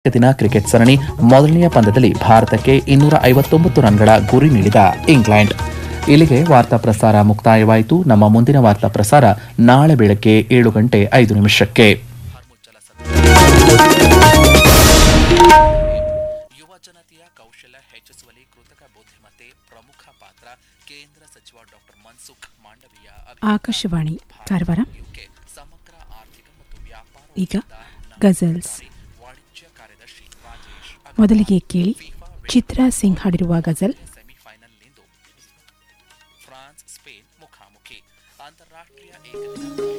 ದಿನ ಕ್ರಿಕೆಟ್ ಸರಣಿ ಮೊದಲನೆಯ ಪಂದ್ಯದಲ್ಲಿ ಭಾರತಕ್ಕೆ ಇನ್ನೂರ ಐವತ್ತೊಂಬತ್ತು ರನ್ಗಳ ಗುರಿ ನೀಡಿದ ಇಂಗ್ಲೆಂಡ್ ಇಲ್ಲಿಗೆ ವಾರ್ತಾ ಪ್ರಸಾರ ಮುಕ್ತಾಯವಾಯಿತು ನಮ್ಮ ಮುಂದಿನ ವಾರ್ತಾ ಪ್ರಸಾರ ನಾಳೆ ಬೆಳಗ್ಗೆ ಏಳು ಗಂಟೆ ಐದು ನಿಮಿಷಕ್ಕೆ ಯುವ ಜನತೆಯ ಕೌಶಲ್ಯ ಹೆಚ್ಚಿಸುವಲ್ಲಿ ಕೃತಕ ಬುದ್ಧಿಮತ್ತೆ ಪ್ರಮುಖ ಪಾತ್ರ ಕೇಂದ್ರ ಸಚಿವ ಡಾಕ್ಟರ್ ಮನ್ಸುಖ್ ಮಾಂಡವೀಯ ಆಕಾಶವಾಣಿ ಕಾರವಾರ ಯುಕೆ ಸಮಗ್ರ ಆರ್ಥಿಕ ಮತ್ತು ವ್ಯಾಪಾರ ಈಗ ಗಜಲ್ಸ್ ವಾಣಿಜ್ಯ ಕಾರ್ಯದರ್ಶಿ ರಾಜೇಶ್ ಮೊದಲಿಗೆ ಕೇಳಿ ಚಿತ್ರಾ ಸಿಂಗ್ ಹಾಡಿರುವ ಗಜಲ್ ಸೆಮಿಫೈನಲ್ನಿಂದು ಫ್ರಾನ್ಸ್ ಸ್ಪೇನ್ ಮುಖಾಮುಖಿ ಅಂತಾರಾಷ್ಟ್ರೀಯ ಏಕದಿನ